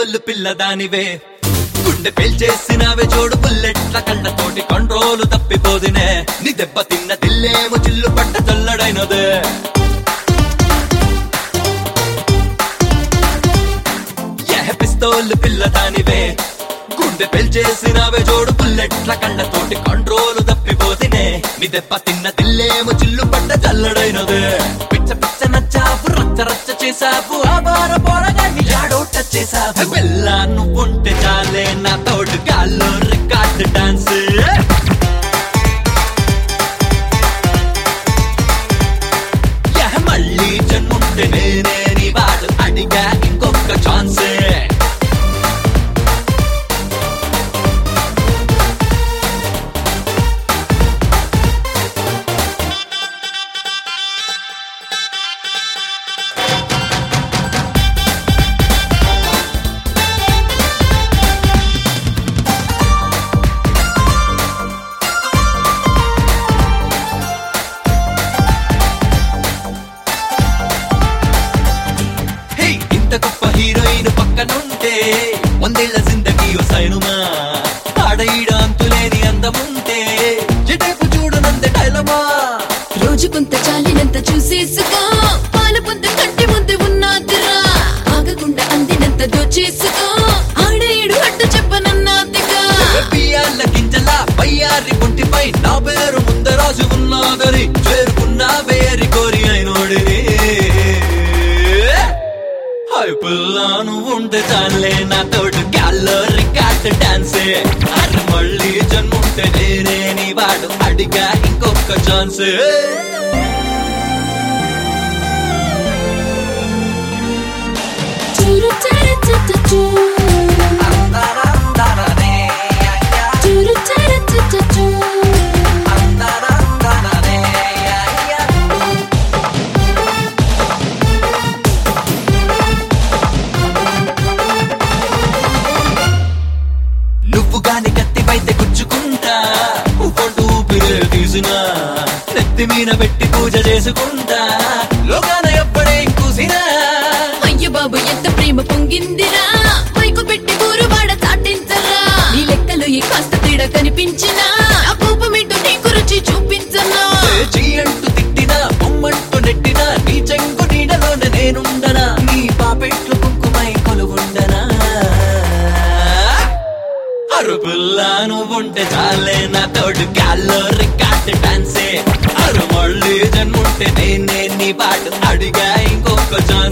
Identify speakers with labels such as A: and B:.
A: pistol పిల్లదానివే గుండె పేల్చేసినవే చూడు బుల్లెట్ల కళ్ళతోటి కంట్రోల్ తప్పిపోదినే నీ దెబ్బ తిన్న తిల్లేమో చిల్లు పట్ట చల్లడైనదే యహ పిస్తోల్ పిల్లదానివే గుండె పెల్చేసినవే జోడు బుల్లెట్ల కళ్ళతోటి కంట్రోల్ తప్పిపోతినే నీ దెబ్బ తిన్న తిల్లేమో చిల్లు పట్ట చల్లడైనదే పిచ్చ పిచ్చ నచ్చావు రచ్చ రచ్చ చేసావు ఆబార పోరగా నీ ఆడోట చేసావు వెళ్ళా నువ్వుంటే చాలే నా తోడు గాల్లో రికార్డ్ డాన్స్ యహ మళ్ళీ జన్ముంటే నేనే నీ వాడు అడిగా ఇంకొక ఛాన్సే హే ఇంత గొప్ప హీరోయిన్ పక్కనుంటే వందేళ్ల జిందగీ సైనుమా ఆడఈడ అంతులేని అందముంటే ఎటేపు చూడనంత డైలమా
B: రోజు కొంత చాలినంత చూసేసుకో పాల పొంద కంటి ముందు ఉన్నాదిరా ఆగకుండా అందినంత దోచేసుకో ఆడేడు అడ్డు చెప్పనన్నాదిగా
A: బియ్యాల గింజల పయ్యారి పుంటిపై నా పేరు ముందరాజు ఉన్నాదని చేరుకున్న వేరి కోరి అయినోడిని హై పిల్లను ఉంటే చాలే నా తోడు గాల్లో రికార్డ్ డాన్సే అరే మళ్ళీ జన్ముంటే నేనే నీ వాడు అడిగా ఇంకొక ఛాన్సే
B: చూరు చారు చచ్చ చూరు చూరు చారు చచ్చ చూరు
A: నువ్వు గాని కత్తి పైతే గుచ్చుకుంటా ఉప్పొట్టు ఊపిరే తీసినా నెత్తి మీద పెట్టి పూజ చేసుకుంటా లోకాన ఎప్పుడే కూసినా
B: అయ్య బాబు ఎంత ప్రేమ పొంగిందిరా మైకు పెట్టి ఊరు వాడ చాటించరా నీ లెక్కలో ఈ కాస్త తేడా కనిపించినా ఆ కోపమేంటో నీకు రుచి చూపించనా
A: చీ అంటూ తిట్టినా బొమ్మంటూ నెట్టినా నీ చెంగు నీడలోన నేనుండనా నీ పాపెట్లు కుంకుమై కొలువుండనా అరుపుల్లా నువ్వుంటే చాలే నా తోడు గాల్లో రికార్డ్ డాన్సే అరు మళ్ళీ జన్ముంటే నేనే నీ పాటు అడిగా ఇంకొక ఛాన్స్